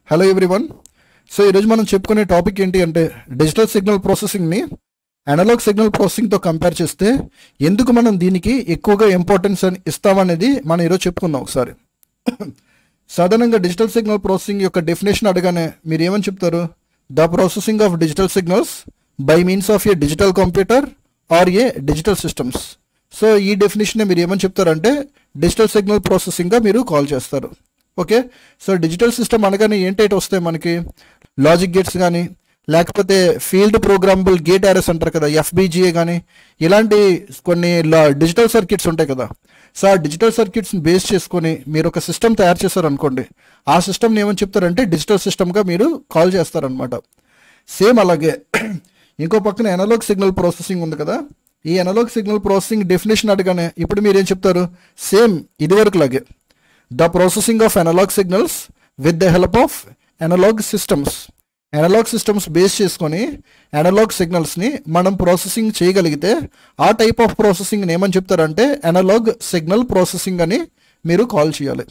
hello everyone so ఈరోజు మనం చెప్పుకునే టాపిక్ ఏంటి అంటే డిజిటల్ సిగ్నల్ ప్రాసెసింగ్ని అనలాగ్ సిగ్నల్ ప్రాసెసింగ్తో కంపేర్ చేస్తే ఎందుకు మనం దీనికి ఎక్కువగా ఇంపార్టెన్స్ అని ఇస్తామనేది మనం ఈరోజు చెప్పుకుందాం ఒకసారి సాధారణంగా డిజిటల్ సిగ్నల్ ప్రాసెసింగ్ యొక్క డెఫినేషన్ అడగానే మీరు ఏమని చెప్తారు the processing of digital signals by means of a digital computer or a digital systems so ఈ డెఫినేషన్ మీరు ఏమని చెప్తారంటే డిజిటల్ సిగ్నల్ ప్రాసెసింగ్గా మీరు కాల్ చేస్తారు ఓకే సో డిజిటల్ సిస్టమ్ అనగానే ఏంటైతే వస్తాయి మనకి లాజిక్ గేట్స్ కానీ లేకపోతే ఫీల్డ్ ప్రోగ్రామబుల్ గేట్ యారెస్ అంటారు కదా ఎఫ్బిజిఏ కానీ ఇలాంటి కొన్ని డిజిటల్ సర్క్యూట్స్ ఉంటాయి కదా సో ఆ డిజిటల్ సర్క్యూట్స్ని బేస్ చేసుకొని మీరు ఒక సిస్టమ్ తయారు చేశారు అనుకోండి ఆ సిస్టమ్ని ఏమని చెప్తారంటే డిజిటల్ సిస్టమ్గా మీరు కాల్ చేస్తారనమాట సేమ్ అలాగే ఇంకో పక్కన ఎనలాగ్ సిగ్నల్ ప్రాసెసింగ్ ఉంది కదా ఈ ఎనలాగ్ సిగ్నల్ ప్రాసెసింగ్ డెఫినేషన్ అడగానే ఇప్పుడు మీరు ఏం చెప్తారు సేమ్ ఇదివరకు లాగే the processing of analogue signals with the help of analogue systems analogue systems base చేసుకొని అనలాగ్ సిగ్నల్స్ని మనం ప్రాసెసింగ్ చేయగలిగితే ఆ టైప్ ఆఫ్ ప్రాసెసింగ్ని ఏమని చెప్తారంటే అనలాగ్ సిగ్నల్ ప్రాసెసింగ్ అని మీరు కాల్ చేయాలి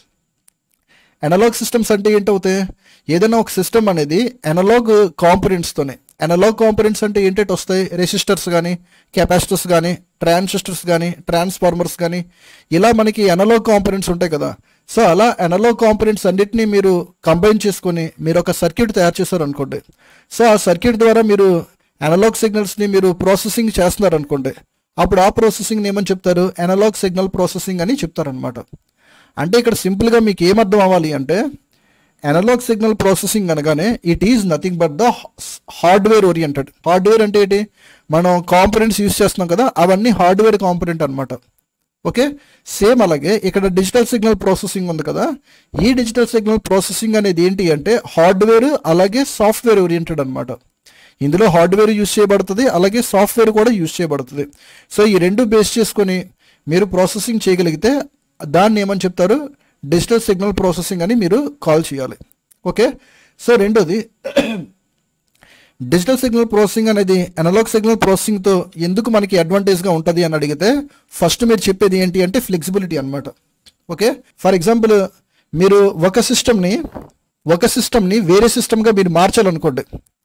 అనలాగ్ సిస్టమ్స్ అంటే ఏంటవుతాయి ఏదైనా ఒక సిస్టమ్ అనేది అనలాగ్ కాంపనెంట్స్తోనే అనలాగ్ కాంపనెంట్స్ అంటే ఏంటంటే వస్తాయి రెసిస్టర్స్ కానీ కెపాసిటర్స్ కానీ ట్రాన్సిస్టర్స్ కానీ ట్రాన్స్ఫార్మర్స్ కానీ ఇలా మనకి అనలాగ్ కాంపనెంట్స్ ఉంటాయి కదా సో అలా అనలాగ్ కాంపనెంట్స్ అన్నిటినీ మీరు కంబైన్ చేసుకొని మీరు ఒక సర్క్యూట్ తయారు చేశారు అనుకోండి సో ఆ సర్క్యూట్ ద్వారా మీరు అనలాగ్ సిగ్నల్స్ని మీరు ప్రాసెసింగ్ చేస్తున్నారు అనుకోండి అప్పుడు ఆ ప్రాసెసింగ్ని ఏమని చెప్తారు అనలాగ్ సిగ్నల్ ప్రాసెసింగ్ అని చెప్తారనమాట అంటే ఇక్కడ సింపుల్గా మీకు ఏమర్థం అవ్వాలి అంటే అనలాగ్ సిగ్నల్ ప్రాసెసింగ్ అనగానే it is nothing but the hardware oriented hardware అంటే ఏంటి మనం కాంపనెంట్స్ యూస్ చేస్తున్నాం కదా అవన్నీ హార్డ్వేర్ కాంపనెంట్ అనమాట ఓకే సేమ్ అలాగే ఇక్కడ డిజిటల్ సిగ్నల్ ప్రాసెసింగ్ ఉంది కదా ఈ డిజిటల్ సిగ్నల్ ప్రాసెసింగ్ అనేది ఏంటి అంటే హార్డ్వేర్ అలాగే సాఫ్ట్వేర్ ఓరియంటెడ్ అనమాట ఇందులో హార్డ్వేర్ యూస్ చేయబడుతుంది అలాగే సాఫ్ట్వేర్ కూడా యూస్ చేయబడుతుంది సో ఈ రెండు బేస్ చేసుకొని మీరు ప్రాసెసింగ్ చేయగలిగితే దాన్ని ఏమని చెప్తారు డిజిటల్ సిగ్నల్ ప్రాసెసింగ్ అని మీరు కాల్ చేయాలి ఓకే సో రెండోది డిజిటల్ సిగ్నల్ ప్రాసెసింగ్ అనేది అనలాగ్ సిగ్నల్ ప్రాసెసింగ్తో ఎందుకు మనకి అడ్వాంటేజ్గా ఉంటుంది అని అడిగితే ఫస్ట్ మీరు చెప్పేది ఏంటి అంటే ఫ్లెక్సిబిలిటీ అనమాట ఓకే ఫర్ ఎగ్జాంపుల్ మీరు ఒక సిస్టమ్ని ఒక సిస్టమ్ని వేరే సిస్టమ్గా మీరు మార్చాలనుకోండి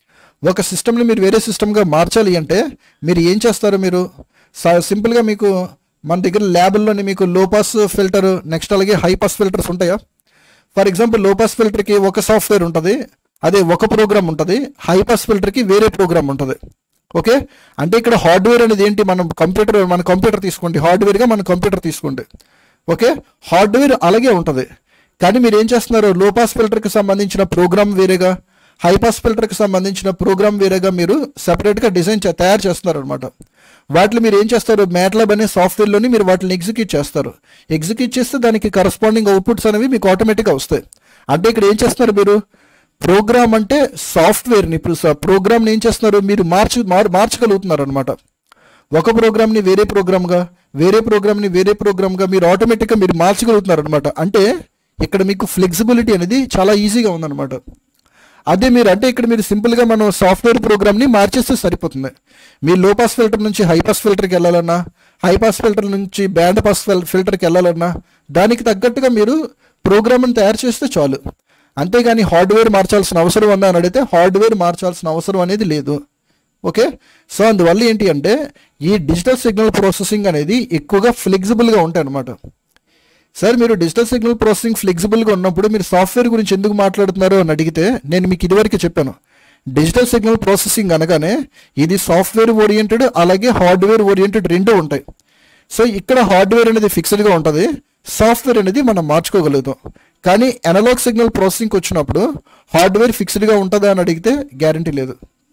ఒక సిస్టమ్ని మీరు వేరే సిస్టమ్గా మార్చాలి అంటే మీరు ఏం చేస్తారు మీరు సింపుల్గా మీకు మన దగ్గర ల్యాబుల్లోని మీకు లో పాస్ ఫిల్టర్ నెక్స్ట్ అలాగే హై పాస్ ఫిల్టర్స్ ఉంటాయా ఫర్ ఎగ్జాంపుల్ లో పాస్ ఫిల్టర్కి ఒక సాఫ్ట్వేర్ ఉంటుంది అదే ఒక ప్రోగ్రామ్ ఉంటుంది హై పాస్ ఫిల్టర్కి వేరే ప్రోగ్రామ్ ఉంటుంది ఓకే అంటే ఇక్కడ హార్డ్వేర్ అనేది ఏంటి మనం కంప్యూటర్ మన కంప్యూటర్ తీసుకోండి హార్డ్వేర్గా మన కంప్యూటర్ తీసుకోండి ఓకే హార్డ్వేర్ అలాగే ఉంటుంది కానీ మీరు ఏం చేస్తున్నారు లో పాస్ ఫిల్టర్కి సంబంధించిన ప్రోగ్రామ్ వేరేగా హై పాస్ ఫిల్టర్కి సంబంధించిన ప్రోగ్రామ్ వేరేగా మీరు సెపరేట్గా డిజైన్ తయారు చేస్తున్నారు అనమాట వాటిని మీరు ఏం చేస్తారు మ్యాట్లాబ్ అనే సాఫ్ట్వేర్లోని మీరు వాటిని ఎగ్జిక్యూట్ చేస్తారు ఎగ్జిక్యూట్ చేస్తే దానికి కరస్పాండింగ్ అవుట్పుట్స్ అనేవి మీకు ఆటోమేటిక్గా వస్తాయి అంటే ఇక్కడ ఏం చేస్తున్నారు మీరు ప్రోగ్రామ్ అంటే సాఫ్ట్వేర్ని ఇప్పుడు ప్రోగ్రామ్ని ఏం చేస్తున్నారు మీరు మార్చు మార్ మార్చగలుగుతున్నారు అనమాట ఒక ప్రోగ్రామ్ని వేరే ప్రోగ్రామ్గా వేరే ప్రోగ్రామ్ని వేరే ప్రోగ్రామ్గా మీరు ఆటోమేటిక్గా మీరు మార్చగలుగుతున్నారు అనమాట అంటే ఇక్కడ మీకు ఫ్లెక్సిబిలిటీ అనేది చాలా ఈజీగా ఉందన్నమాట అదే మీరు అంటే ఇక్కడ మీరు సింపుల్గా మనం సాఫ్ట్వేర్ ప్రోగ్రామ్ని మార్చేస్తే సరిపోతుంది మీరు లో పాస్ ఫిల్టర్ నుంచి హై పాస్ ఫిల్టర్కి వెళ్ళాలన్నా హై పాస్ ఫిల్టర్ నుంచి బ్యాండ్ పాస్ ఫిల్టర్కి వెళ్ళాలన్నా దానికి తగ్గట్టుగా మీరు ప్రోగ్రామ్ని తయారు చేస్తే చాలు అంతేగాని హార్డ్వేర్ మార్చాల్సిన అవసరం ఉందా అని అడిగితే హార్డ్వేర్ మార్చాల్సిన అవసరం అనేది లేదు ఓకే సో అందువల్ల ఏంటి అంటే ఈ డిజిటల్ సిగ్నల్ ప్రాసెసింగ్ అనేది ఎక్కువగా ఫ్లెక్సిబుల్గా ఉంటాయి అనమాట సార్ మీరు డిజిటల్ సిగ్నల్ ప్రాసెసింగ్ ఫ్లెక్సిబుల్గా ఉన్నప్పుడు మీరు సాఫ్ట్వేర్ గురించి ఎందుకు మాట్లాడుతున్నారు అని అడిగితే నేను మీకు ఇదివరకు చెప్పాను డిజిటల్ సిగ్నల్ ప్రాసెసింగ్ అనగానే ఇది సాఫ్ట్వేర్ ఓరియంటెడ్ అలాగే హార్డ్వేర్ ఓరియంటెడ్ రెండూ ఉంటాయి సో ఇక్కడ హార్డ్వేర్ అనేది ఫిక్స్డ్గా ఉంటుంది సాఫ్ట్వేర్ అనేది మనం మార్చుకోగలుగుతాం కానీ అనలాగ్ సిగ్నల్ ప్రాసెసింగ్కి వచ్చినప్పుడు హార్డ్వేర్ ఫిక్స్డ్గా ఉంటుందా అని అడిగితే గ్యారంటీ లేదు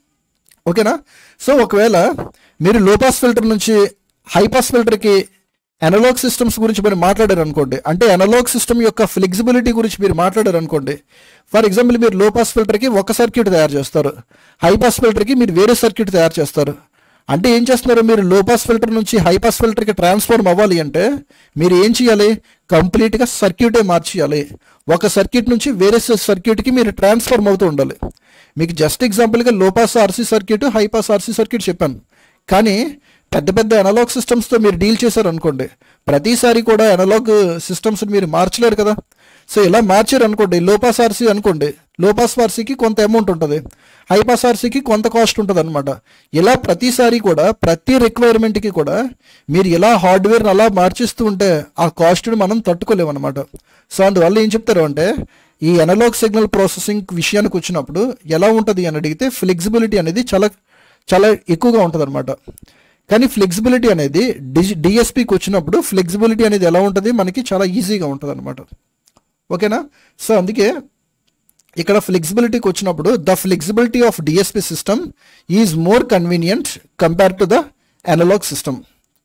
ఓకేనా సో ఒకవేళ మీరు లోపాస్ ఫిల్టర్ నుంచి హైపాస్ ఫిల్టర్కి అనలాగ్ సిస్టమ్స్ గురించి మీరు మాట్లాడారు అనుకోండి అంటే అనలాగ్ సిస్టమ్ యొక్క ఫ్లెక్సిబిలిటీ గురించి మీరు మాట్లాడారు అనుకోండి ఫర్ ఎగ్జాంపుల్ మీరు లో పాస్ ఫిల్టర్కి ఒక సర్క్యూట్ తయారు చేస్తారు హై పాస్ ఫిల్టర్కి మీరు వేరే సర్క్యూట్ తయారు చేస్తారు అంటే ఏం చేస్తున్నారు మీరు లో పాస్ ఫిల్టర్ నుంచి హై పాస్ ఫిల్టర్కి ట్రాన్స్ఫార్మ్ అవ్వాలి అంటే మీరు ఏం చేయాలి కంప్లీట్గా సర్క్యూటే మార్చేయాలి ఒక సర్క్యూట్ నుంచి వేరే సర్క్యూట్కి మీరు ట్రాన్స్ఫార్మ్ అవుతూ ఉండాలి మీకు జస్ట్ ఎగ్జాంపుల్గా low pass RC circuit high pass RC circuit చెప్పాను కానీ పెద్ద పెద్ద అనలాగ్ సిస్టమ్స్తో మీరు డీల్ చేశారు అనుకోండి ప్రతిసారి కూడా అనలాగ్ సిస్టమ్స్ మీరు మార్చలేరు కదా సో ఇలా మార్చారు అనుకోండి లో పాస్ ఆర్సీ అనుకోండి లో పాస్ ఆర్సీకి కొంత అమౌంట్ ఉంటుంది హై పాస్ ఆర్సీకి కొంత కాస్ట్ ఉంటుంది అనమాట ఇలా ప్రతిసారి కూడా ప్రతి రిక్వైర్మెంట్కి కూడా మీరు ఇలా హార్డ్వేర్ అలా మార్చిస్తూ ఉంటే ఆ కాస్ట్ని మనం తట్టుకోలేము అనమాట సో అందువల్ల ఏం చెప్తారు అంటే ఈ ఎనలాగ్ సిగ్నల్ ప్రాసెసింగ్ విషయానికి వచ్చినప్పుడు ఎలా ఉంటుంది అని అడిగితే ఫ్లెక్సిబిలిటీ అనేది చాలా చాలా ఎక్కువగా ఉంటుంది అనమాట కానీ ఫ్లెక్సిబిలిటీ అనేది డిజి డిఎస్పికి వచ్చినప్పుడు ఫ్లెక్సిబిలిటీ అనేది ఎలా ఉంటుంది మనకి చాలా ఈజీగా ఉంటుంది అనమాట ఓకేనా సో అందుకే ఇక్కడ ఫ్లెక్సిబిలిటీకి వచ్చినప్పుడు the flexibility of DSP system is more convenient compare to the analogue system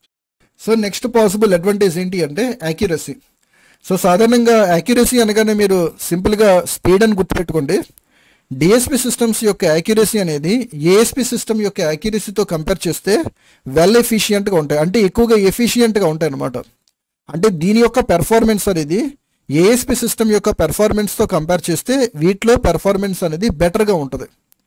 so next possible advantage ఏంటి అంటే యాక్యురసీ సో సాధారణంగా యాక్యురసీ అనగానే మీరు సింపుల్గా స్పీడ్ అని గుర్తుపెట్టుకోండి డిఎస్పి సిస్టమ్స్ యొక్క యాక్యురసీ అనేది ఏఎస్పి సిస్టమ్ యొక్క యాక్యురసీతో కంపేర్ చేస్తే వెల్ ఎఫిషియెంట్గా ఉంటాయి అంటే ఎక్కువగా ఎఫిషియెంట్గా ఉంటాయి అనమాట అంటే దీని యొక్క పెర్ఫార్మెన్స్ అనేది ఏఎస్పి సిస్టమ్ యొక్క పెర్ఫార్మెన్స్తో కంపేర్ చేస్తే వీటిలో పెర్ఫార్మెన్స్ అనేది బెటర్గా ఉంటుంది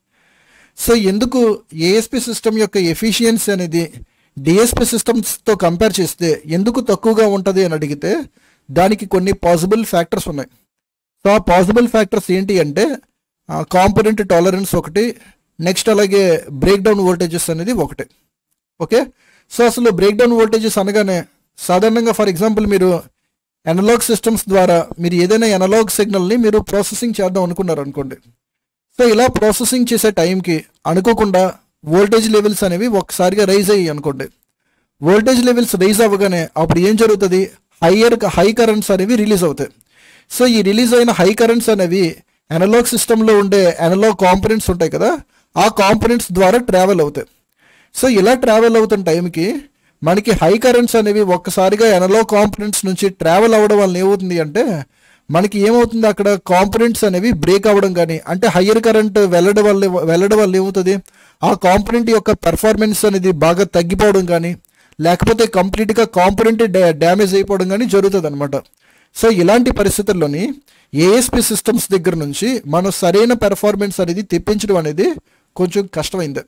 సో ఎందుకు ఏఎస్పి సిస్టమ్ యొక్క ఎఫిషియన్సీ అనేది డిఎస్పి సిస్టమ్స్తో కంపేర్ చేస్తే ఎందుకు తక్కువగా ఉంటుంది అని అడిగితే దానికి కొన్ని పాసిబుల్ ఫ్యాక్టర్స్ ఉన్నాయి సో ఆ పాసిబుల్ ఫ్యాక్టర్స్ ఏంటి అంటే కాంపొనెంట్ టాలరెన్స్ ఒకటి నెక్స్ట్ అలాగే బ్రేక్ డౌన్ వోల్టేజెస్ అనేది ఒకటి ఓకే సో అసలు బ్రేక్ డౌన్ వోల్టేజెస్ అనగానే సాధారణంగా ఫర్ ఎగ్జాంపుల్ మీరు అనలాగ్ సిస్టమ్స్ ద్వారా మీరు ఏదైనా అనలాగ్ సిగ్నల్ని మీరు ప్రాసెసింగ్ చేద్దాం అనుకున్నారు అనుకోండి సో ఇలా ప్రాసెసింగ్ చేసే టైంకి అనుకోకుండా వోల్టేజ్ లెవెల్స్ అనేవి ఒకసారిగా రైజ్ అయ్యాయి అనుకోండి వోల్టేజ్ లెవెల్స్ రైజ్ అవ్వగానే అప్పుడు ఏం జరుగుతుంది హయ్యర్ హై కరెంట్స్ అనేవి రిలీజ్ అవుతాయి సో ఈ రిలీజ్ అయిన హై కరెంట్స్ అనేవి అనలాగ్ సిస్టంలో ఉండే అనలాగ్ కాంపనెంట్స్ ఉంటాయి కదా ఆ కాంపనెంట్స్ ద్వారా ట్రావెల్ అవుతాయి సో ఇలా ట్రావెల్ అవుతున్న టైంకి మనకి హై కరెంట్స్ అనేవి ఒక్కసారిగా ఎనలో కాంపనెంట్స్ నుంచి ట్రావెల్ అవ్వడం వల్ల ఏమవుతుంది అంటే మనకి ఏమవుతుంది అక్కడ కాంపనెంట్స్ అనేవి బ్రేక్ అవ్వడం కానీ అంటే హయ్యర్ కరెంట్ వెళ్ళడం వల్ల వెళ్ళడం వల్ల ఏమవుతుంది ఆ కాంపనెంట్ యొక్క పెర్ఫార్మెన్స్ అనేది బాగా తగ్గిపోవడం కానీ లేకపోతే కంప్లీట్గా కాంపనెంట్ డ్యామేజ్ అయిపోవడం కానీ జరుగుతుంది అనమాట సో ఇలాంటి పరిస్థితుల్లోని ఏఎస్పి సిస్టమ్స్ దగ్గర నుంచి మనం సరైన పెర్ఫార్మెన్స్ అనేది తెప్పించడం అనేది కొంచెం కష్టమైంది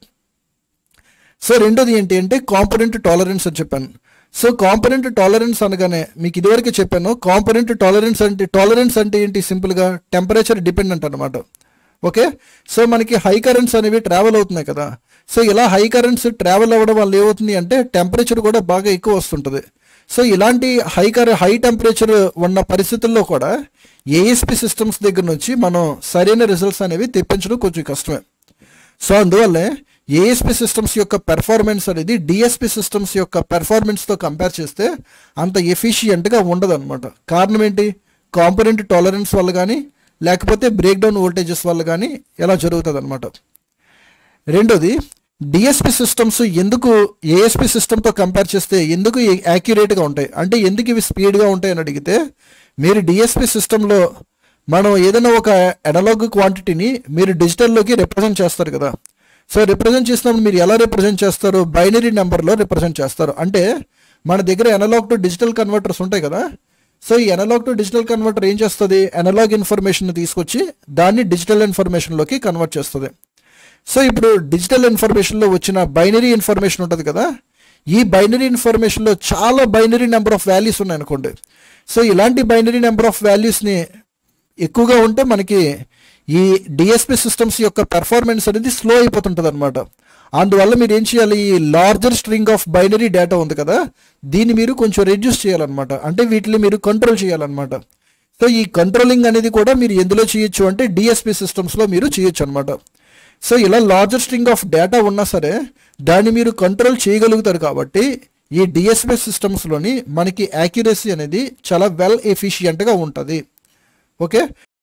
సో రెండోది ఏంటి అంటే కాంపొనెంట్ టాలరెన్స్ అని చెప్పాను సో కాంపొనెంట్ టాలరెన్స్ అనగానే మీకు ఇదివరకు చెప్పాను కాంపొనెంట్ టాలరెన్స్ అంటే టాలరెన్స్ అంటే ఏంటి సింపుల్గా టెంపరేచర్ డిపెండెంట్ అనమాట ఓకే సో మనకి హై కరెంట్స్ అనేవి ట్రావెల్ అవుతున్నాయి కదా సో ఇలా హై కరెంట్స్ ట్రావెల్ అవ్వడం వల్ల ఏమవుతుంది అంటే టెంపరేచర్ కూడా బాగా ఎక్కువ వస్తుంటుంది సో ఇలాంటి హై కర హై టెంపరేచర్ ఉన్న పరిస్థితుల్లో కూడా ఏఎస్పి సిస్టమ్స్ దగ్గర నుంచి మనం సరైన రిజల్ట్స్ అనేవి తెప్పించడం కొంచెం కష్టమే సో అందువల్లే ఏఎస్పి సిస్టమ్స్ యొక్క పెర్ఫార్మెన్స్ అనేది డిఎస్పి సిస్టమ్స్ యొక్క పెర్ఫార్మెన్స్తో కంపేర్ చేస్తే అంత ఎఫిషియెంట్గా ఉండదు అనమాట కారణం ఏంటి కాంపొనెంట్ టాలరెన్స్ వల్ల కానీ లేకపోతే బ్రేక్ డౌన్ వోల్టేజెస్ వల్ల కానీ ఎలా జరుగుతుంది అనమాట రెండోది డిఎస్పి సిస్టమ్స్ ఎందుకు ఏఎస్పి సిస్టమ్తో కంపేర్ చేస్తే ఎందుకు యాక్యురేట్గా ఉంటాయి అంటే ఎందుకు ఇవి స్పీడ్గా ఉంటాయి అని అడిగితే మీరు డిఎస్పి సిస్టంలో మనం ఏదైనా ఒక అనలాగ్ క్వాంటిటీని మీరు డిజిటల్లోకి రిప్రజెంట్ చేస్తారు కదా సో రిప్రజెంట్ చేసినప్పుడు మీరు ఎలా రిప్రజెంట్ చేస్తారు బైనరీ నెంబర్లో రిప్రజెంట్ చేస్తారు అంటే మన దగ్గర అనలాగ్ టు డిజిటల్ కన్వర్టర్స్ ఉంటాయి కదా సో ఈ అనలాగ్ టు డిజిటల్ కన్వర్టర్ ఏం చేస్తుంది అనలాగ్ ఇన్ఫర్మేషన్ తీసుకొచ్చి దాన్ని డిజిటల్ ఇన్ఫర్మేషన్లోకి కన్వర్ట్ చేస్తుంది సో ఇప్పుడు డిజిటల్ ఇన్ఫర్మేషన్లో వచ్చిన బైనరీ ఇన్ఫర్మేషన్ ఉంటుంది కదా ఈ బైనరీ ఇన్ఫర్మేషన్లో చాలా బైనరీ నెంబర్ ఆఫ్ వాల్యూస్ ఉన్నాయి అనుకోండి సో ఇలాంటి బైనరీ నెంబర్ ఆఫ్ వాల్యూస్ని ఎక్కువగా ఉంటే మనకి ఈ డిఎస్పి సిస్టమ్స్ యొక్క పెర్ఫార్మెన్స్ అనేది స్లో అయిపోతుంటుంది అనమాట అందువల్ల మీరు ఏం చేయాలి ఈ larger string of binary data ఉంది కదా దీన్ని మీరు కొంచెం రెడ్యూస్ చేయాలన్నమాట అంటే వీటిని మీరు కంట్రోల్ చేయాలన్నమాట సో ఈ కంట్రోలింగ్ అనేది కూడా మీరు ఎందులో చేయొచ్చు అంటే డిఎస్పి సిస్టమ్స్లో మీరు చేయొచ్చు అనమాట సో ఇలా లార్జర్ స్ట్రింగ్ ఆఫ్ డేటా ఉన్నా సరే దాన్ని మీరు కంట్రోల్ చేయగలుగుతారు కాబట్టి ఈ డిఎస్పి సిస్టమ్స్లోని మనకి యాక్యురసీ అనేది చాలా వెల్ ఎఫిషియెంట్గా ఉంటుంది ఓకే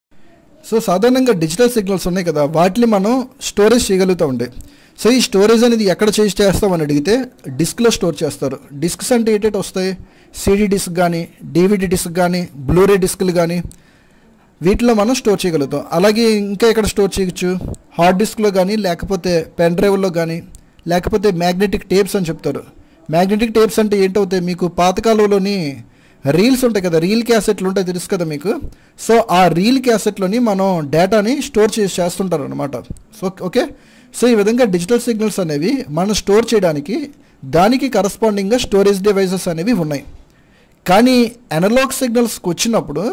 సో సాధారణంగా డిజిటల్ సిగ్నల్స్ ఉన్నాయి కదా వాటిని మనం స్టోరేజ్ చేయగలుగుతూ ఉండే సో ఈ స్టోరేజ్ అనేది ఎక్కడ చేసి చేస్తామని అడిగితే డిస్క్లో స్టోర్ చేస్తారు డిస్క్స్ అంటే ఏంటంటే వస్తాయి సిడి డిస్క్ కానీ డివిడి డిస్క్ కానీ బ్లూరే డిస్క్లు కానీ వీటిలో మనం స్టోర్ చేయగలుగుతాం అలాగే ఇంకా ఎక్కడ స్టోర్ చేయొచ్చు హార్డ్ డిస్క్లో కానీ లేకపోతే పెన్ డ్రైవ్లో కానీ లేకపోతే మ్యాగ్నెటిక్ టేప్స్ అని చెప్తారు మ్యాగ్నెటిక్ టేప్స్ అంటే ఏంటవుతాయి మీకు పాతకాలంలోని రీల్స్ ఉంటాయి కదా రీల్ క్యాసెట్లు ఉంటాయి తెలుసు కదా మీకు సో ఆ రీల్ క్యాసెట్లోని మనం డేటాని స్టోర్ చేసి చేస్తుంటారు అనమాట సో ఓకే సో ఈ విధంగా డిజిటల్ సిగ్నల్స్ అనేవి మనం స్టోర్ చేయడానికి దానికి కరస్పాండింగ్గా స్టోరేజ్ డివైజెస్ అనేవి ఉన్నాయి కానీ అనలాగ్ సిగ్నల్స్కి వచ్చినప్పుడు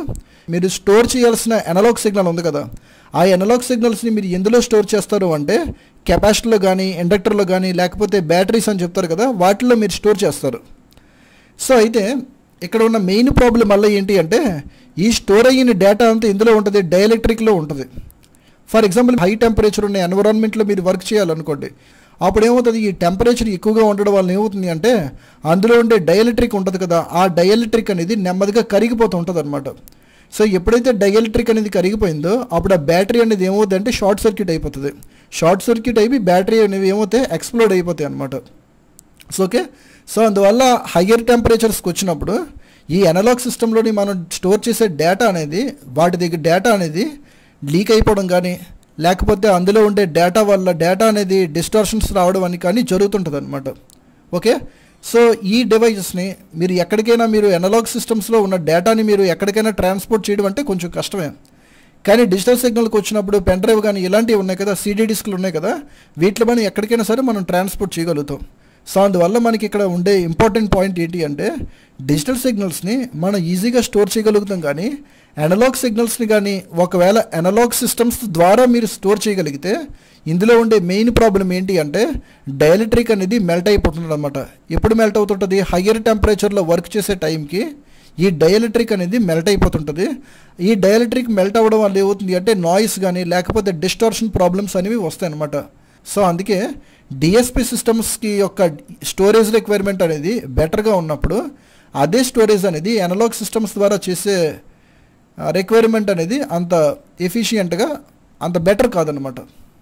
మీరు స్టోర్ చేయాల్సిన ఎనలాగ్ సిగ్నల్ ఉంది కదా ఆ ఎనలాగ్ సిగ్నల్స్ని మీరు ఎందులో స్టోర్ చేస్తారు అంటే కెపాసిటర్లో కానీ ఇండక్టర్లో కానీ లేకపోతే బ్యాటరీస్ అని చెప్తారు కదా వాటిల్లో మీరు స్టోర్ చేస్తారు సో అయితే ఇక్కడ ఉన్న మెయిన్ ప్రాబ్లం వల్ల ఏంటి అంటే ఈ స్టోర్ అయిన డేటా అంతా ఇందులో ఉంటుంది డైఎలక్ట్రిక్లో ఉంటుంది ఫర్ ఎగ్జాంపుల్ హై టెంపరేచర్ ఉన్న ఎన్విరాన్మెంట్లో మీరు వర్క్ చేయాలనుకోండి అప్పుడు ఏమవుతుంది ఈ టెంపరేచర్ ఎక్కువగా ఉండడం వల్ల ఏమవుతుంది అంటే అందులో ఉండే డైఎలక్ట్రిక్ ఉంటుంది కదా ఆ డైఎలక్ట్రిక్ అనేది నెమ్మదిగా కరిగిపోతూ ఉంటుంది అనమాట సో ఎప్పుడైతే డైఎలక్ట్రిక్ అనేది కరిగిపోయిందో అప్పుడు ఆ బ్యాటరీ అనేది ఏమవుతుంది అంటే షార్ట్ సర్క్యూట్ అయిపోతుంది షార్ట్ సర్క్యూట్ అయిపోయి బ్యాటరీ అనేవి ఏమవుతాయి ఎక్స్ప్లోడ్ అయిపోతాయి అనమాట సో ఓకే సో అందువల్ల హయ్యర్ టెంపరేచర్స్కి వచ్చినప్పుడు ఈ అనలాగ్ సిస్టంలోని మనం స్టోర్ చేసే డేటా అనేది వాటి దగ్గర డేటా అనేది లీక్ అయిపోవడం కానీ లేకపోతే అందులో ఉండే డేటా వల్ల డేటా అనేది డిస్టార్షన్స్ రావడం అని కానీ జరుగుతుంటుంది అనమాట ఓకే సో ఈ డివైజెస్ని మీరు ఎక్కడికైనా మీరు ఎనలాగ్ సిస్టమ్స్లో ఉన్న డేటాని మీరు ఎక్కడికైనా ట్రాన్స్పోర్ట్ చేయడం అంటే కొంచెం కష్టమే కానీ డిజిటల్ సిగ్నల్కి వచ్చినప్పుడు పెన్ డ్రైవ్ కానీ ఇలాంటివి ఉన్నాయి కదా సీడీ డిస్క్లు ఉన్నాయి కదా వీటిలో మనం ఎక్కడికైనా సరే మనం ట్రాన్స్పోర్ట్ చేయగలుగుతాం సో అందువల్ల మనకి ఇక్కడ ఉండే ఇంపార్టెంట్ పాయింట్ ఏంటి అంటే డిజిటల్ సిగ్నల్స్ని మనం ఈజీగా స్టోర్ చేయగలుగుతాం కానీ అనలాగ్ సిగ్నల్స్ని కానీ ఒకవేళ అనలాగ్ సిస్టమ్స్ ద్వారా మీరు స్టోర్ చేయగలిగితే ఇందులో ఉండే మెయిన్ ప్రాబ్లం ఏంటి అంటే డైఎలక్ట్రిక్ అనేది మెల్ట్ అయిపోతుంది అనమాట ఎప్పుడు మెల్ట్ అవుతుంటుంది హయ్యర్ టెంపరేచర్లో వర్క్ చేసే టైంకి ఈ డైఎలక్ట్రిక్ అనేది మెల్ట్ అయిపోతుంటుంది ఈ డైఎలక్ట్రిక్ మెల్ట్ అవ్వడం వల్ల ఏమవుతుంది అంటే నాయిస్ కానీ లేకపోతే డిస్టార్షన్ ప్రాబ్లమ్స్ అనేవి వస్తాయి అనమాట సో అందుకే డిఎస్పి సిస్టమ్స్కి యొక్క స్టోరేజ్ రిక్వైర్మెంట్ అనేది బెటర్గా ఉన్నప్పుడు అదే స్టోరేజ్ అనేది అనలాగ్ సిస్టమ్స్ ద్వారా చేసే రిక్వైర్మెంట్ అనేది అంత ఎఫిషియెంట్గా అంత బెటర్ కాదనమాట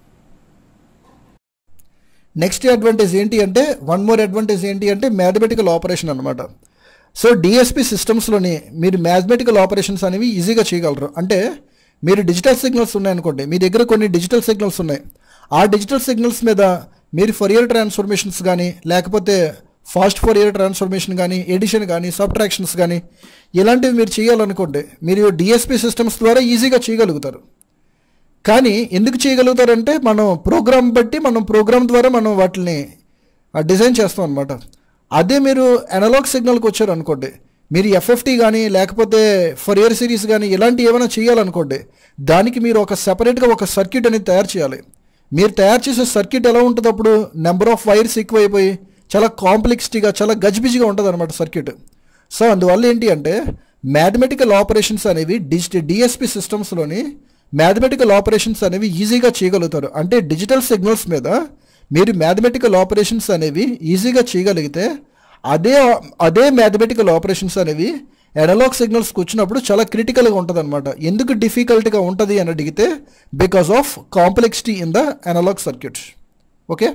నెక్స్ట్ అడ్వాంటేజ్ ఏంటి అంటే వన్ మోర్ అడ్వాంటేజ్ ఏంటి అంటే మ్యాథమెటికల్ ఆపరేషన్ అనమాట సో డిఎస్పి సిస్టమ్స్లోని మీరు మ్యాథమెటికల్ ఆపరేషన్స్ అనేవి ఈజీగా చేయగలరు అంటే మీరు డిజిటల్ సిగ్నల్స్ ఉన్నాయనుకోండి మీ దగ్గర కొన్ని డిజిటల్ సిగ్నల్స్ ఉన్నాయి ఆ డిజిటల్ సిగ్నల్స్ మీద మీరు ఫొరియర్ ట్రాన్స్ఫర్మేషన్స్ కానీ లేకపోతే ఫాస్ట్ ఫొరియర్ ట్రాన్స్ఫర్మేషన్ కానీ ఎడిషన్ కానీ సబ్ట్రాక్షన్స్ కానీ ఇలాంటివి మీరు చేయాలనుకోండి మీరు డిఎస్పి సిస్టమ్స్ ద్వారా ఈజీగా చేయగలుగుతారు కానీ ఎందుకు చేయగలుగుతారంటే మనం ప్రోగ్రామ్ బట్టి మనం ప్రోగ్రామ్ ద్వారా మనం వాటిని డిజైన్ చేస్తాం అనమాట అదే మీరు అనలాగ్ సిగ్నల్కి వచ్చారు అనుకోండి మీరు ఎఫ్ఎఫ్టీ కానీ లేకపోతే ఫరియర్ సిరీస్ కానీ ఇలాంటి ఏమైనా చేయాలనుకోండి దానికి మీరు ఒక సెపరేట్గా ఒక సర్క్యూట్ అనేది తయారు చేయాలి మీరు తయారు చేసే సర్క్యూట్ ఎలా ఉంటుంది అప్పుడు నెంబర్ ఆఫ్ వైర్స్ ఎక్కువైపోయి చాలా కాంప్లెక్సిటీగా చాలా గజిబిజిగా ఉంటుంది అనమాట సర్క్యూట్ సో అందువల్ల ఏంటి అంటే మ్యాథమెటికల్ ఆపరేషన్స్ అనేవి డిజిటల్ డిఎస్పి సిస్టమ్స్లోని మ్యాథమెటికల్ ఆపరేషన్స్ అనేవి ఈజీగా చేయగలుగుతారు అంటే డిజిటల్ సిగ్నల్స్ మీద మీరు మ్యాథమెటికల్ ఆపరేషన్స్ అనేవి ఈజీగా చేయగలిగితే అదే అదే మ్యాథమెటికల్ ఆపరేషన్స్ అనేవి ఎనలాగ్ సిగ్నల్స్కి వచ్చినప్పుడు చాలా క్రిటికల్గా ఉంటుంది అనమాట ఎందుకు డిఫికల్ట్గా ఉంటుంది అని అడిగితే because of complexity in the analog circuit okay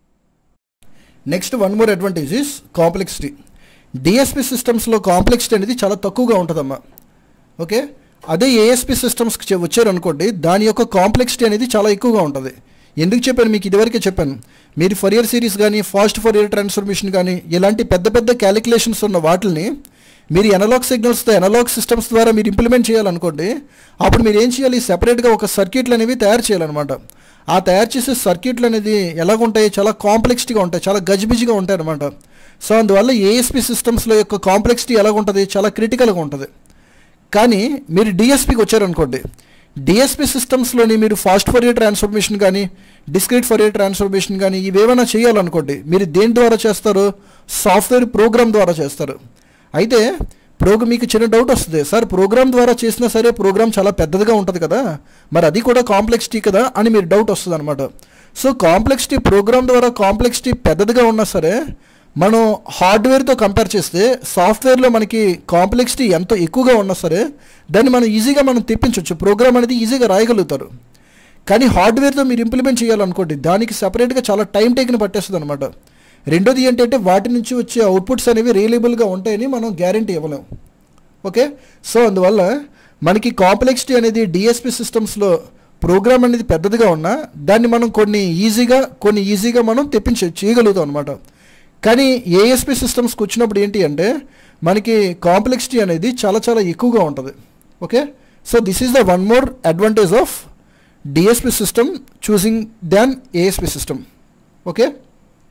next one more advantage is complexity DSP సిస్టమ్స్లో కాంప్లెక్సిటీ అనేది చాలా తక్కువగా ఉంటుందమ్మా ఓకే అదే ఏఎస్పి సిస్టమ్స్కి వచ్చారనుకోండి దాని యొక్క కాంప్లెక్సిటీ అనేది చాలా ఎక్కువగా ఉంటుంది ఎందుకు చెప్పాను మీకు ఇదివరకే చెప్పాను మీరు ఫరియర్ సిరీస్ కానీ ఫాస్ట్ ఫరియర్ ట్రాన్స్ఫర్మేషన్ కానీ ఇలాంటి పెద్ద పెద్ద క్యాలిక్యులేషన్స్ ఉన్న వాటిని మీరు ఎనలాగ్ సిగ్నల్స్తో ఎనలాగ్ సిస్టమ్స్ ద్వారా మీరు ఇంప్లిమెంట్ చేయాలనుకోండి అప్పుడు మీరు ఏం చేయాలి సెపరేట్గా ఒక సర్క్యూట్లు అనేవి తయారు చేయాలన్నమాట ఆ తయారు చేసే సర్క్యూట్లు అనేది ఎలాగుంటాయి చాలా కాంప్లెక్స్గా ఉంటాయి చాలా గజిబిజిగా ఉంటాయి అనమాట సో అందువల్ల ఏఎస్పి సిస్టమ్స్లో యొక్క కాంప్లెక్సిటీ ఎలాగుంటుంది చాలా క్రిటికల్గా ఉంటుంది కానీ మీరు డిఎస్పికి వచ్చారనుకోండి డిఎస్పి సిస్టమ్స్లోని మీరు ఫాస్ట్ ఫరియర్ ట్రాన్స్ఫర్మేషన్ కానీ డిస్క్రీట్ ఫరియర్ ట్రాన్స్ఫర్మేషన్ కానీ ఇవేమైనా చేయాలనుకోండి మీరు దేని ద్వారా చేస్తారు సాఫ్ట్వేర్ ప్రోగ్రామ్ ద్వారా చేస్తారు అయితే ప్రోగ్రామ్ మీకు చిన్న డౌట్ వస్తుంది సార్ ప్రోగ్రామ్ ద్వారా చేసినా సరే ప్రోగ్రామ్ చాలా పెద్దదిగా ఉంటుంది కదా మరి అది కూడా కాంప్లెక్సిటీ కదా అని మీరు డౌట్ వస్తుంది అనమాట సో కాంప్లెక్సిటీ ప్రోగ్రామ్ ద్వారా కాంప్లెక్సిటీ పెద్దదిగా ఉన్నా సరే మనం హార్డ్వేర్తో కంపేర్ చేస్తే సాఫ్ట్వేర్లో మనకి కాంప్లెక్సిటీ ఎంత ఎక్కువగా ఉన్నా సరే దాన్ని మనం ఈజీగా మనం తెప్పించవచ్చు ప్రోగ్రామ్ అనేది ఈజీగా రాయగలుగుతారు కానీ హార్డ్వేర్తో మీరు ఇంప్లిమెంట్ చేయాలనుకోండి దానికి సపరేట్గా చాలా టైం టేకిన పట్టేస్తుంది అనమాట రెండోది ఏంటంటే వాటి నుంచి వచ్చే అవుట్పుట్స్ అనేవి రియలబుల్గా ఉంటాయని మనం గ్యారంటీ ఇవ్వలేం ఓకే సో అందువల్ల మనకి కాంప్లెక్సిటీ అనేది డిఎస్పి సిస్టమ్స్లో ప్రోగ్రామ్ అనేది పెద్దదిగా ఉన్నా దాన్ని మనం కొన్ని ఈజీగా కొన్ని ఈజీగా మనం తెప్పించ చేయగలుగుతాం అనమాట కానీ ఏఎస్పి సిస్టమ్స్కి వచ్చినప్పుడు ఏంటి అంటే మనకి కాంప్లెక్సిటీ అనేది చాలా చాలా ఎక్కువగా ఉంటుంది okay so this is the one more advantage of DSP system choosing than ASP system okay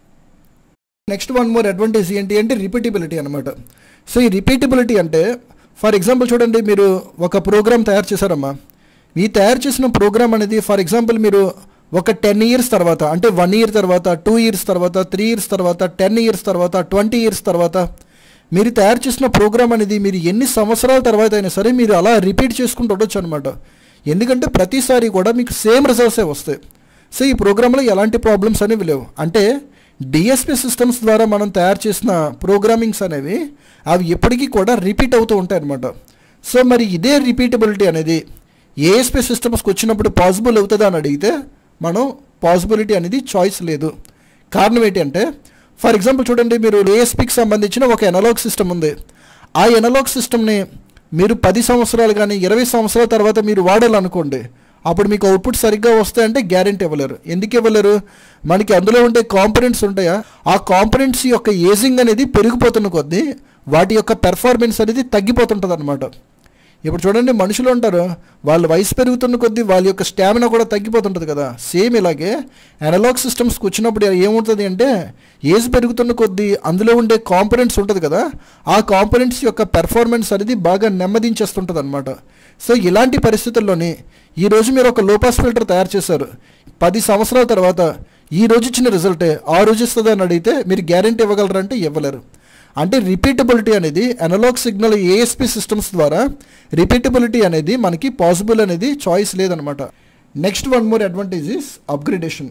next one more advantage ఏంటి అంటే రిపీటబిలిటీ అనమాట సో ఈ రిపీటబిలిటీ అంటే ఫర్ ఎగ్జాంపుల్ చూడండి మీరు ఒక ప్రోగ్రామ్ తయారు చేశారమ్మా ఈ తయారు చేసిన ప్రోగ్రామ్ అనేది ఫర్ ఎగ్జాంపుల్ మీరు ఒక టెన్ ఇయర్స్ తర్వాత అంటే వన్ ఇయర్ తర్వాత టూ ఇయర్స్ తర్వాత త్రీ ఇయర్స్ తర్వాత టెన్ ఇయర్స్ తర్వాత ట్వంటీ ఇయర్స్ తర్వాత మీరు తయారు చేసిన ప్రోగ్రామ్ అనేది మీరు ఎన్ని సంవత్సరాల తర్వాత అయినా సరే మీరు అలా రిపీట్ చేసుకుంటూ ఉండొచ్చు అనమాట ఎందుకంటే ప్రతిసారి కూడా మీకు సేమ్ రిజల్ట్సే వస్తాయి సో ఈ ప్రోగ్రాంలో ఎలాంటి ప్రాబ్లమ్స్ అనేవి లేవు అంటే డిఎస్పి సిస్టమ్స్ ద్వారా మనం తయారు చేసిన ప్రోగ్రామింగ్స్ అనేవి అవి ఎప్పటికీ కూడా రిపీట్ అవుతూ ఉంటాయి అనమాట సో మరి ఇదే రిపీటబిలిటీ అనేది ఏఎస్పి సిస్టమ్స్కి వచ్చినప్పుడు పాసిబుల్ అవుతుందా అని అడిగితే మనం పాసిబిలిటీ అనేది చాయిస్ లేదు కారణం ఏంటి అంటే ఫర్ ఎగ్జాంపుల్ చూడండి మీరు ఏఎస్పికి సంబంధించిన ఒక ఎనలాగ్ సిస్టమ్ ఉంది ఆ ఎనలాగ్ సిస్టమ్ని మీరు పది సంవత్సరాలు కానీ ఇరవై సంవత్సరాల తర్వాత మీరు వాడాలనుకోండి అప్పుడు మీకు అవుట్పుట్ సరిగ్గా వస్తాయంటే గ్యారెంటీ ఇవ్వలేరు ఎందుకు ఇవ్వలేరు మనకి అందులో ఉండే కాంపనెంట్స్ ఉంటాయా ఆ కాంపనెంట్స్ యొక్క ఏజింగ్ అనేది పెరిగిపోతున్న కొద్దీ వాటి యొక్క పెర్ఫార్మెన్స్ అనేది తగ్గిపోతుంటుంది అనమాట ఇప్పుడు చూడండి మనుషులు ఉంటారు వాళ్ళ వయసు పెరుగుతున్న కొద్దీ వాళ్ళ యొక్క స్టామినా కూడా తగ్గిపోతుంటుంది కదా సేమ్ ఇలాగే అనలాగ్ సిస్టమ్స్కి వచ్చినప్పుడు ఏమవుతుంది అంటే ఏజ్ పెరుగుతున్న కొద్దీ అందులో ఉండే కాంపనెంట్స్ ఉంటుంది కదా ఆ కాంపనెంట్స్ యొక్క పెర్ఫార్మెన్స్ అనేది బాగా నెమ్మదించేస్తుంటుంది అనమాట సో ఇలాంటి పరిస్థితుల్లోని ఈరోజు మీరు ఒక లోపాస్ ఫిల్టర్ తయారు చేశారు పది సంవత్సరాల తర్వాత ఈ రోజు ఇచ్చిన రిజల్టే ఆ రోజు ఇస్తుంది అని అడిగితే మీరు గ్యారంటీ ఇవ్వగలరంటే ఇవ్వలేరు అంటే రిపీటబిలిటీ అనేది అనలాగ్ సిగ్నల్ ఏఎస్పి సిస్టమ్స్ ద్వారా రిపీటబిలిటీ అనేది మనకి పాసిబుల్ అనేది చాయిస్ లేదనమాట next one more advantage is upgradation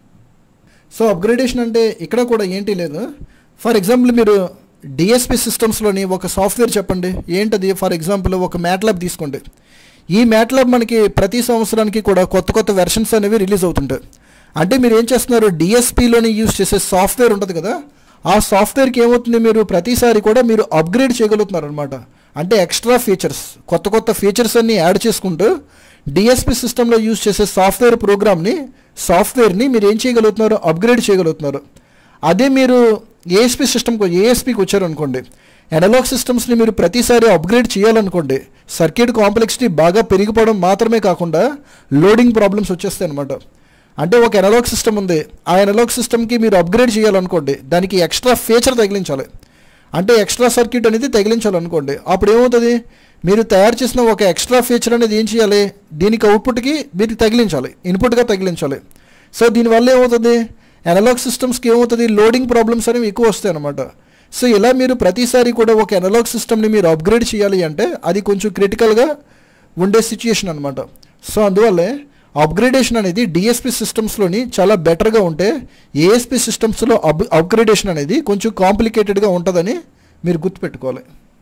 so upgradation అంటే ఇక్కడ కూడా ఏంటి లేదు ఫర్ ఎగ్జాంపుల్ మీరు డిఎస్పి సిస్టమ్స్లోని ఒక సాఫ్ట్వేర్ చెప్పండి ఏంటది ఫర్ ఎగ్జాంపుల్ ఒక మ్యాట్లాబ్ తీసుకోండి ఈ మ్యాట్లాబ్ మనకి ప్రతి సంవత్సరానికి కూడా కొత్త కొత్త వెర్షన్స్ అనేవి రిలీజ్ అవుతుంటాయి అంటే మీరు ఏం చేస్తున్నారు డిఎస్పిలోని యూజ్ చేసే సాఫ్ట్వేర్ ఉంటుంది కదా ఆ సాఫ్ట్వేర్కి ఏమవుతుంది మీరు ప్రతిసారి కూడా మీరు అప్గ్రేడ్ చేయగలుగుతున్నారు అనమాట అంటే ఎక్స్ట్రా ఫీచర్స్ కొత్త కొత్త ఫీచర్స్ అన్ని యాడ్ చేసుకుంటూ డిఎస్పి సిస్టంలో యూజ్ చేసే సాఫ్ట్వేర్ ప్రోగ్రామ్ని సాఫ్ట్వేర్ని మీరు ఏం చేయగలుగుతున్నారు అప్గ్రేడ్ చేయగలుగుతున్నారు అదే మీరు ఏఎస్పి సిస్టమ్కి ఏఎస్పికి వచ్చారనుకోండి అనలాగ్ సిస్టమ్స్ని మీరు ప్రతిసారి అప్గ్రేడ్ చేయాలనుకోండి సర్క్యూట్ కాంప్లెక్సిటీ బాగా పెరిగిపోవడం మాత్రమే కాకుండా లోడింగ్ ప్రాబ్లమ్స్ వచ్చేస్తాయి అనమాట అంటే ఒక ఎనలాగ్ సిస్టమ్ ఉంది ఆ ఎనలాగ్ సిస్టమ్కి మీరు అప్గ్రేడ్ చేయాలనుకోండి దానికి ఎక్స్ట్రా ఫీచర్ తగిలించాలి అంటే ఎక్స్ట్రా సర్క్యూట్ అనేది తగిలించాలనుకోండి అప్పుడు ఏమవుతుంది మీరు తయారు చేసిన ఒక ఎక్స్ట్రా ఫీచర్ అనేది ఏం చేయాలి దీనికి అవుట్పుట్కి మీరు తగిలించాలి ఇన్పుట్గా తగిలించాలి సో దీనివల్ల ఏమవుతుంది ఎనలాగ్ సిస్టమ్స్కి ఏమవుతుంది లోడింగ్ ప్రాబ్లమ్స్ అనేవి ఎక్కువ వస్తాయి అనమాట సో ఇలా మీరు ప్రతిసారి కూడా ఒక ఎనలాగ్ సిస్టమ్ని మీరు అప్గ్రేడ్ చేయాలి అంటే అది కొంచెం క్రిటికల్గా ఉండే సిచ్యుయేషన్ అనమాట సో అందువల్లే అప్గ్రేడేషన్ అనేది డిఎస్పి సిస్టమ్స్లోని చాలా బెటర్గా ఉంటే ఏఎస్పి సిస్టమ్స్లో అప్ అప్గ్రేడేషన్ అనేది కొంచెం కాంప్లికేటెడ్గా ఉంటుందని మీరు గుర్తుపెట్టుకోవాలి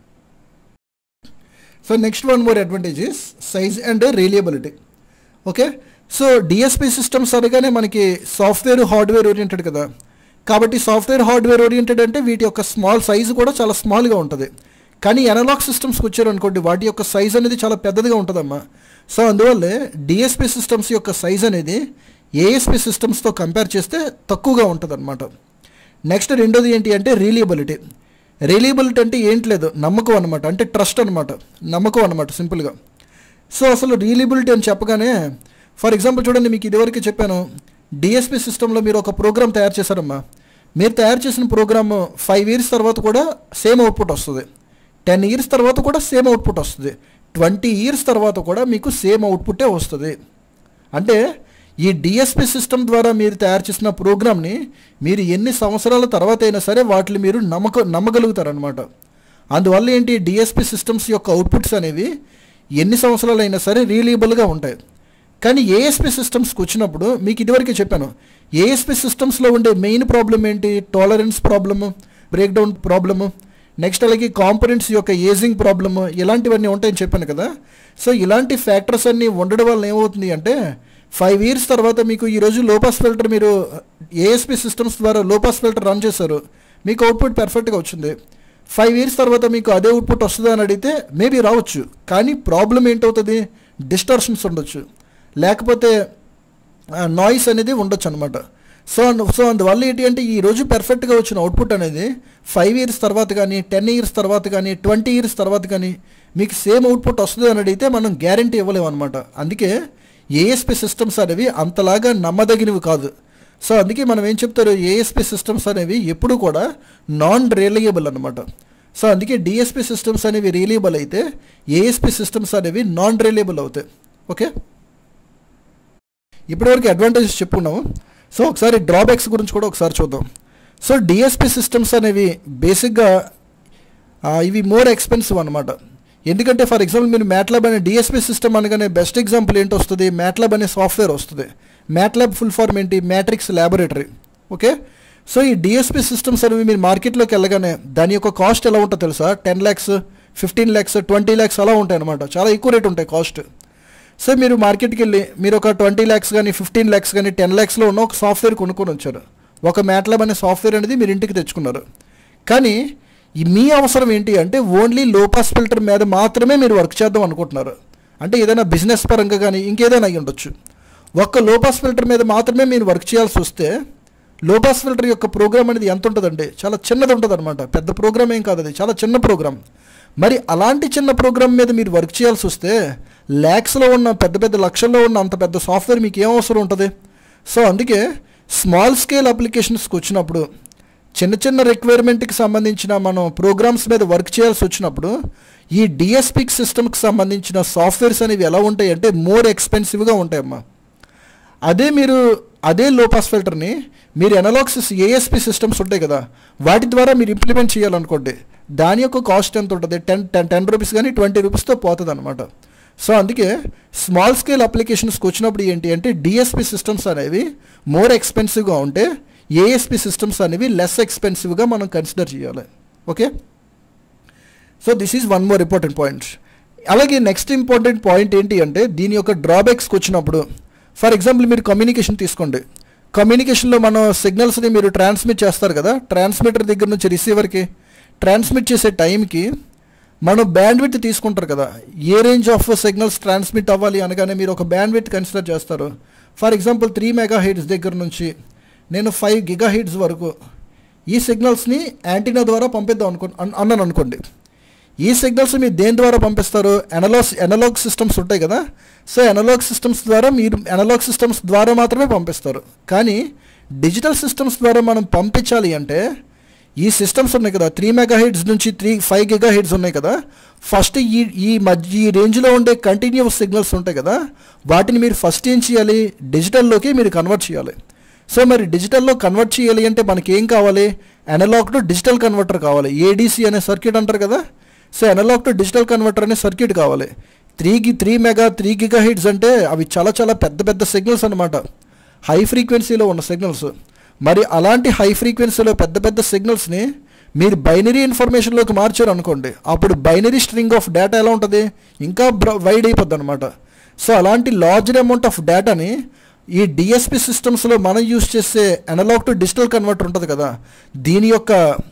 so next one more advantage is size and reliability okay so DSP systems అనగానే మనకి సాఫ్ట్వేర్ హార్డ్వేర్ ఓరియంటెడ్ కదా కాబట్టి సాఫ్ట్వేర్ హార్డ్వేర్ ఓరియంటెడ్ అంటే వీటి యొక్క స్మాల్ సైజు కూడా చాలా స్మాల్గా ఉంటుంది కానీ ఎనలాగ్ సిస్టమ్స్కి వచ్చారనుకోండి వాటి యొక్క సైజ్ అనేది చాలా పెద్దదిగా ఉంటుందమ్మా సో అందువల్లే డిఎస్పి సిస్టమ్స్ యొక్క సైజ్ అనేది ఏఎస్పి సిస్టమ్స్తో కంపేర్ చేస్తే తక్కువగా ఉంటుంది అనమాట నెక్స్ట్ రెండోది ఏంటి అంటే రిలియబిలిటీ రిలియబిలిటీ అంటే ఏంటి లేదు నమ్మకం అనమాట అంటే ట్రస్ట్ అనమాట నమ్మకం అనమాట సింపుల్గా సో అసలు రిలియబిలిటీ అని చెప్పగానే ఫర్ ఎగ్జాంపుల్ చూడండి మీకు ఇదివరకు చెప్పాను డిఎస్పి సిస్టంలో మీరు ఒక ప్రోగ్రామ్ తయారు చేశారమ్మా మీరు తయారు చేసిన ప్రోగ్రామ్ ఫైవ్ ఇయర్స్ తర్వాత కూడా సేమ్ అవుట్పుట్ వస్తుంది టెన్ ఇయర్స్ తర్వాత కూడా సేమ్ అవుట్పుట్ వస్తుంది ట్వంటీ ఇయర్స్ తర్వాత కూడా మీకు సేమ్ అవుట్పుట్టే వస్తుంది అంటే ఈ డిఎస్పి సిస్టమ్ ద్వారా మీరు తయారు చేసిన ప్రోగ్రామ్ని మీరు ఎన్ని సంవత్సరాల తర్వాత అయినా సరే వాటిని మీరు నమ్మక నమ్మగలుగుతారనమాట అందువల్ల ఏంటి డిఎస్పి సిస్టమ్స్ యొక్క అవుట్పుట్స్ అనేవి ఎన్ని సంవత్సరాలైనా సరే రీలియబుల్గా ఉంటాయి కానీ ఏఎస్పి సిస్టమ్స్కి వచ్చినప్పుడు మీకు ఇదివరకే చెప్పాను ఏఎస్పి సిస్టమ్స్లో ఉండే మెయిన్ ప్రాబ్లం ఏంటి tolerance problem breakdown problem next అలాగే కాంపనెంట్స్ యొక్క ఏజింగ్ ప్రాబ్లము ఇలాంటివన్నీ ఉంటాయని చెప్పాను కదా సో ఇలాంటి ఫ్యాక్టర్స్ అన్నీ ఉండడం వల్ల ఏమవుతుంది అంటే ఫైవ్ ఇయర్స్ తర్వాత మీకు ఈరోజు లోపాస్ ఫిల్టర్ మీరు ఏఎస్పి సిస్టమ్స్ ద్వారా లోపాస్ ఫిల్టర్ రన్ చేశారు మీకు అవుట్పుట్ పర్ఫెక్ట్గా వచ్చింది ఫైవ్ ఇయర్స్ తర్వాత మీకు అదే అవుట్పుట్ వస్తుందా అని అడిగితే మేబీ రావచ్చు కానీ ప్రాబ్లం ఏంటవుతుంది డిస్టర్షన్స్ ఉండొచ్చు లేకపోతే నాయిస్ అనేది ఉండొచ్చు అనమాట సో అందు- సో అందువల్ల ఏంటి అంటే ఈ రోజు పర్ఫెక్ట్గా వచ్చిన అవుట్పుట్ అనేది ఫైవ్ ఇయర్స్ తర్వాత కానీ టెన్ ఇయర్స్ తర్వాత కానీ ట్వంటీ ఇయర్స్ తర్వాత కానీ మీకు సేమ్ అవుట్పుట్ వస్తుంది అని అడిగితే మనం గ్యారంటీ ఇవ్వలేము అనమాట అందుకే ఏఎస్పి సిస్టమ్స్ అనేవి అంతలాగా నమ్మదగినవి కాదు సో అందుకే మనం ఏం చెప్తారు ఏఎస్పి సిస్టమ్స్ అనేవి ఎప్పుడు కూడా నాన్ రిలయబుల్ అనమాట సో అందుకే డిఎస్పి సిస్టమ్స్ అనేవి రిలీయబుల్ అయితే ఏఎస్పి సిస్టమ్స్ అనేవి నాన్ రిలీయబుల్ అవుతాయి ఓకే ఇప్పటివరకు అడ్వాంటేజెస్ చెప్పుకున్నాము సో ఒకసారి డ్రాబ్యాక్స్ గురించి కూడా ఒకసారి చూద్దాం సో డిఎస్పి సిస్టమ్స్ అనేవి బేసిక్గా ఆ, ఇవి మోర్ ఎక్స్పెన్సివ్ అనమాట ఎందుకంటే ఫర్ ఎగ్జాంపుల్ మీరు మ్యాట్లాబ్ అనే డిఎస్పి సిస్టమ్ అనగానే బెస్ట్ ఎగ్జాంపుల్ ఏంటి వస్తుంది మ్యాట్లాబ్ అనే సాఫ్ట్వేర్ వస్తుంది మ్యాట్లాబ్ ఫుల్ ఫార్మ్ ఏంటి మ్యాట్రిక్స్ ల్యాబొరేటరీ ఓకే సో ఈ డిఎస్పి సిస్టమ్స్ అనేవి మీరు మార్కెట్లోకి వెళ్ళగానే దాని యొక్క కాస్ట్ ఎలా ఉంటుందో తెలుసా ten lakhs fifteen lakhs twenty lakhs అలా ఉంటాయి అనమాట చాలా ఎక్కువ రేట్ ఉంటాయి కాస్ట్ సో మీరు మార్కెట్కి వెళ్ళి మీరు ఒక ట్వంటీ ల్యాక్స్ కానీ ఫిఫ్టీన్ ల్యాక్స్ కానీ టెన్ ల్యాక్స్లో ఉన్న ఒక సాఫ్ట్వేర్ కొనుక్కొని వచ్చారు ఒక మ్యాట్లాబ్ అనే సాఫ్ట్వేర్ అనేది మీరు ఇంటికి తెచ్చుకున్నారు కానీ ఈ మీ అవసరం ఏంటి అంటే ఓన్లీ లో పాస్ ఫిల్టర్ మీద మాత్రమే మీరు వర్క్ చేద్దాం అనుకుంటున్నారు అంటే ఏదైనా బిజినెస్ పరంగా కానీ ఇంకేదైనా అయి ఉండొచ్చు ఒక్క లో పాస్ ఫిల్టర్ మీద మాత్రమే మీరు వర్క్ చేయాల్సి వస్తే లో పాస్ ఫిల్టర్ యొక్క ప్రోగ్రామ్ అనేది ఎంత ఉంటుందండి చాలా చిన్నది ఉంటుంది అనమాట పెద్ద ప్రోగ్రామ్ ఏం కాదు అది చాలా చిన్న ప్రోగ్రామ్ మరి అలాంటి చిన్న ప్రోగ్రామ్ మీద మీరు వర్క్ చేయాల్సి వస్తే ల్యాక్స్లో ఉన్న పెద్ద పెద్ద లక్షల్లో ఉన్న అంత పెద్ద సాఫ్ట్వేర్ మీకు ఏం అవసరం ఉంటుంది సో అందుకే స్మాల్ స్కేల్ అప్లికేషన్స్కి వచ్చినప్పుడు చిన్న చిన్న రిక్వైర్మెంట్కి సంబంధించిన మనం ప్రోగ్రామ్స్ మీద వర్క్ చేయాల్సి వచ్చినప్పుడు ఈ డిఎస్పిక్ సిస్టమ్కి సంబంధించిన సాఫ్ట్వేర్స్ అనేవి ఎలా ఉంటాయి అంటే మోర్ ఎక్స్పెన్సివ్గా ఉంటాయమ్మా అదే మీరు అదే లో పాస్ ఫిల్టర్ని మీరు ఎనలాక్సిస్ ఏఎస్పి సిస్టమ్స్ ఉంటాయి కదా వాటి ద్వారా మీరు ఇంప్లిమెంట్ చేయాలనుకోండి దాని యొక్క కాస్ట్ ఎంత ఉంటుంది టెన్ టెన్ టెన్ రూపీస్ కానీ ట్వంటీ రూపీస్తో పోతుంది అనమాట సో అందుకే స్మాల్ స్కేల్ అప్లికేషన్స్కి వచ్చినప్పుడు ఏంటి అంటే డిఎస్పి సిస్టమ్స్ అనేవి మోర్ ఎక్స్పెన్సివ్గా ఉంటే ఏఎస్పి సిస్టమ్స్ అనేవి లెస్ ఎక్స్పెన్సివ్గా మనం కన్సిడర్ చేయాలి okay so this is one more important point అలాగే నెక్స్ట్ ఇంపార్టెంట్ పాయింట్ ఏంటి అంటే దీని యొక్క డ్రాబ్యాక్స్కి వచ్చినప్పుడు ఫర్ ఎగ్జాంపుల్ మీరు కమ్యూనికేషన్ తీసుకోండి కమ్యూనికేషన్లో మనం సిగ్నల్స్ని మీరు ట్రాన్స్మిట్ చేస్తారు కదా ట్రాన్స్మిటర్ దగ్గర నుంచి రిసీవర్కి ట్రాన్స్మిట్ చేసే టైంకి మనం బ్యాండ్ విత్ తీసుకుంటారు కదా a range of signals transmit అవ్వాలి అనగానే మీరు ఒక బ్యాండ్ విత్ కన్సిడర్ చేస్తారు for example three mega hertz దగ్గర నుంచి నేను ఫైవ్ గిగా హెడ్స్ వరకు ఈ సిగ్నల్స్ని యాంటీనా ద్వారా పంపిద్దాం అనుకో అన్- అన్నాను అనుకోండి ఈ సిగ్నల్స్ మీరు దేని ద్వారా పంపిస్తారు ఎనలాగ్ ఎనలాగ్ సిస్టమ్స్ ఉంటాయి కదా సో ఎనలాగ్ సిస్టమ్స్ ద్వారా మీరు ఎనలాగ్ సిస్టమ్స్ ద్వారా మాత్రమే పంపిస్తారు కానీ డిజిటల్ సిస్టమ్స్ ద్వారా మనం పంపించాలి అంటే ఈ సిస్టమ్స్ ఉన్నాయి కదా త్రీ మెగా హెడ్స్ నుంచి త్రీ ఫైవ్ గిగా హెడ్స్ ఉన్నాయి కదా ఫస్ట్ ఈ ఈ మధ్య ఈ రేంజ్లో ఉండే కంటిన్యూస్ సిగ్నల్స్ ఉంటాయి కదా వాటిని మీరు ఫస్ట్ ఏం చేయాలి డిజిటల్లోకి మీరు కన్వర్ట్ చేయాలి సో మరి డిజిటల్లో కన్వర్ట్ చేయాలి అంటే మనకి ఏం కావాలి అనలాగ్ టు డిజిటల్ కన్వర్టర్ కావాలి ఏడీసీ అనే సర్క్యూట్ అంటారు కదా so analog to digital converter అనే సర్క్యూట్ కావాలి three giga three mega three giga hertz అంటే అవి చాలా చాలా పెద్ద పెద్ద సిగ్నల్స్ అనమాట హై ఫ్రీక్వెన్సీలో ఉన్న సిగ్నల్స్ మరి అలాంటి హై ఫ్రీక్వెన్సీలో పెద్ద పెద్ద సిగ్నల్స్ని మీరు బైనరీ ఇన్ఫర్మేషన్లోకి మార్చారు అనుకోండి అప్పుడు బైనరీ స్ట్రింగ్ ఆఫ్ డేటా ఎలా ఉంటుంది ఇంకా వైడ్ అయిపోద్ది అనమాట సో అలాంటి లార్జర్ అమౌంట్ ఆఫ్ డేటాని ఈ డిఎస్పి సిస్టమ్స్లో మనం యూస్ చేసే అనలాగ్ టు డిజిటల్ కన్వర్టర్ ఉంటుంది కదా దీని యొక్క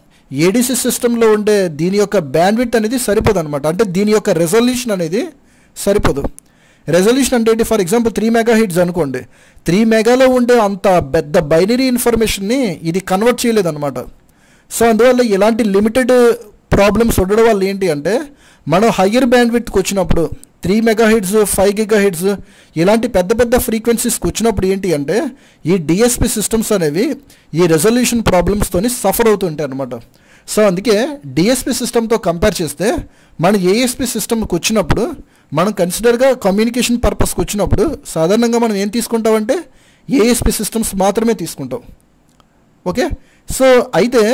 ఏడీసీ సిస్టంలో ఉండే దీని యొక్క బ్యాండ్విడ్త్ అనేది సరిపోదు అనమాట అంటే దీని యొక్క రెజల్యూషన్ అనేది సరిపోదు రెజల్యూషన్ అంటే ఏంటి for example three mega hertz అనుకోండి త్రీ మెగాలో ఉండే అంత పెద్ద బైనరీ ఇన్ఫర్మేషన్ని ఇది కన్వర్ట్ చేయలేదన్నమాట సో అందువల్ల ఇలాంటి లిమిటెడ్ ప్రాబ్లమ్స్ ఉండడం వల్ల ఏంటి అంటే మనం హయ్యర్ బ్యాండ్ విడ్త్కి వచ్చినప్పుడు three mega hertz five giga hertz ఇలాంటి పెద్ద పెద్ద ఫ్రీక్వెన్సీస్కి వచ్చినప్పుడు ఏంటి అంటే ఈ డిఎస్పి సిస్టమ్స్ అనేవి ఈ రెజల్యూషన్ ప్రాబ్లమ్స్తోని సఫర్ అవుతుంటాయి అనమాట సో అందుకే డిఎస్పి సిస్టమ్తో కంపేర్ చేస్తే మన ఏఎస్పి సిస్టమ్కి వచ్చినప్పుడు మనం కన్సిడర్గా కమ్యూనికేషన్ పర్పస్కి వచ్చినప్పుడు సాధారణంగా మనం ఏం తీసుకుంటామంటే ఏఎస్పి సిస్టమ్స్ మాత్రమే తీసుకుంటాం ఓకే సో అయితే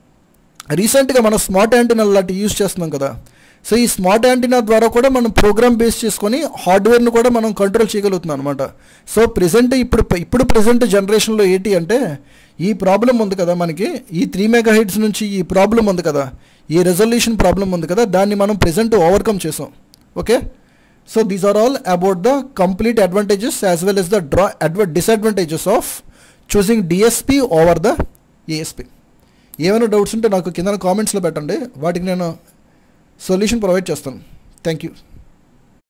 రీసెంట్గా మనం స్మార్ట్ యాంటీనా లాంటి యూజ్ చేస్తున్నాం కదా సో ఈ స్మార్ట్ యాంటీనా ద్వారా కూడా మనం ప్రోగ్రామ్ బేస్ చేసుకొని హార్డ్వేర్ను కూడా మనం కంట్రోల్ చేయగలుగుతున్నాం అనమాట సో ప్రెసెంట్ ఇప్పుడు ఇప్పుడు ప్రెసెంట్ జనరేషన్లో ఏంటి అంటే ఈ ప్రాబ్లం ఉంది కదా మనకి ఈ త్రీ మెగా హెడ్స్ నుంచి ఈ ప్రాబ్లం ఉంది కదా ఈ రెజల్యూషన్ ప్రాబ్లం ఉంది కదా దాన్ని మనం ప్రెసెంట్ ఓవర్కమ్ చేసాం okay so these are all about the complete advantages as well as the draw adv disadvantages of choosing DSP over the ASP ఏమైనా డౌట్స్ ఉంటే నాకు కింద కామెంట్స్లో పెట్టండి వాటికి నేను సొల్యూషన్ ప్రొవైడ్ చేస్తాను థ్యాంక్ యూ